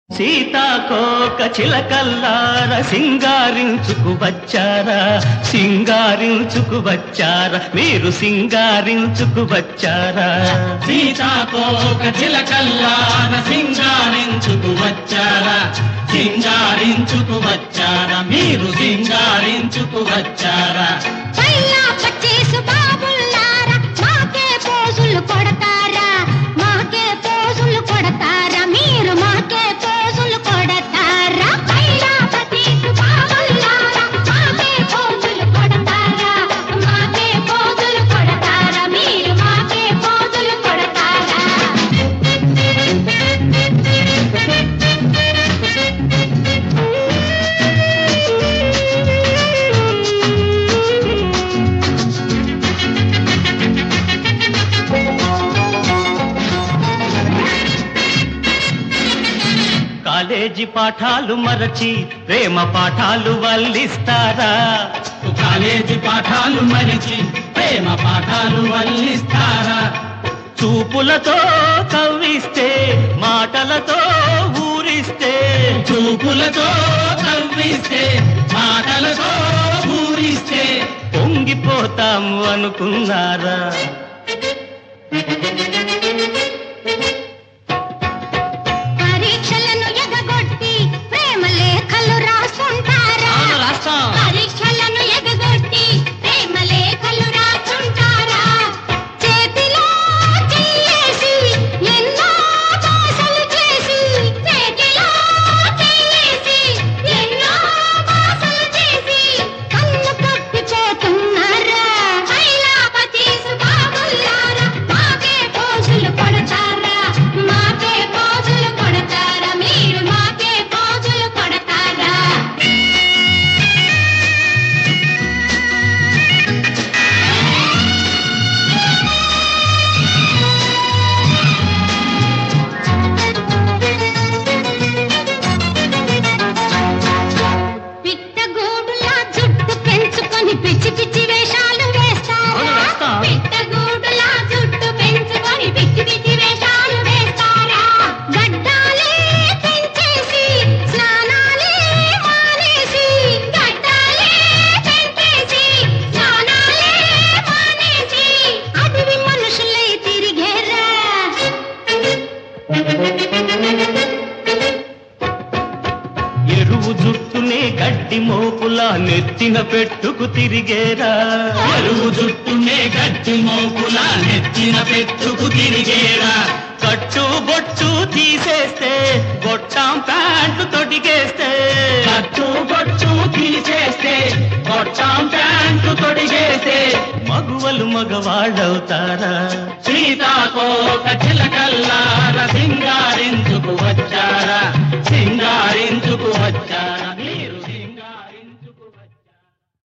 సీతాకోక చిలకల్లార సింగారించుకు వచ్చారా సింగారించుకు వచ్చారా మీరు సింగారించుకు వచ్చారా సీతాకోక చిలకల్లాన సింగారించుకు వచ్చారా సింగారించుకు వచ్చారా మీరు సింగారించుకు వచ్చారా పైలా పచ్చేసు బాబుల్లారా మాకే పోజులు కొడతారా మాకే పోజులు కొడతారా మీరు మాకే పోజులు కొడతారా పైలా పచ్చేసు బాబుల్లారా మాకే పోజులు కొడతారా మాకే పోజులు కొడతారా మీరు మాకే పోజులు కొడతారా కాలేజీ పాఠాలు మరచి ప్రేమ పాఠాలు వల్లిస్తారా కాలేజీ పాఠాలు మరిచి ప్రేమ పాఠాలు వల్లిస్తారా చూపులతో కవ్విస్తే మాటలతో ఊరిస్తే చూపులతో కవ్విస్తే మాటలతో ఊరిస్తే పొంగిపోతాము అనుకున్నారా పరీక్షలను ఎగగొట్టి ప్రేమ లేఖలు రాసుంటారా పరీక్షలను ఎగగొట్టి ప్రేమ లేఖలు రాసుంటారా చేతిలో చెయ్యేసి ఎన్నో భాషలు చేసి చేతిలో చెయ్యేసి ఎన్నో భాషలు చేసి కన్ను కప్పిపోతున్నారా హైలాపతీసు బాబుల్లారా మాకే పోజులు కొడతారా మాకే పోజులు కొడతారా మీరు మాకే పోజులు కొడతారా పిట్టగూడులా జుట్టు పెంచుకొని పిచ్చి పిచ్చి వేషాలు వేస్తారా అవును, వేస్తాం. పిట్టగూడులా జుట్టు పెంచుకొని పిచ్చి పిచ్చి వేషాలు వేస్తారా గడ్డాలే పెంచేసి స్నానాలే మానేసి గడ్డాలే పెంచేసి స్నానాలే మానేసి అడవి మనుషులై తిరిగేరా ఎరువు జుట్టునే గడ్డి మోపులా నెత్తిన పెట్టుకు తిరిగేరా ఎరువు జుట్టునే గట్టి మోపులా నెత్తిన పెట్టుకు తిరిగేరా కట్టు బొట్టు తీసేస్తే గొట్టాం ప్యాంటు తొడిగేస్తే కట్టు బొట్టు తీసేస్తే కొట్టాం ప్యాంటు తొడిగేస్తే మగువలు మగవాళ్ళవుతారా సీతాకోక చిలకల్లార సింగారించుకు వచ్చారా సింగారించుకు వచ్చారా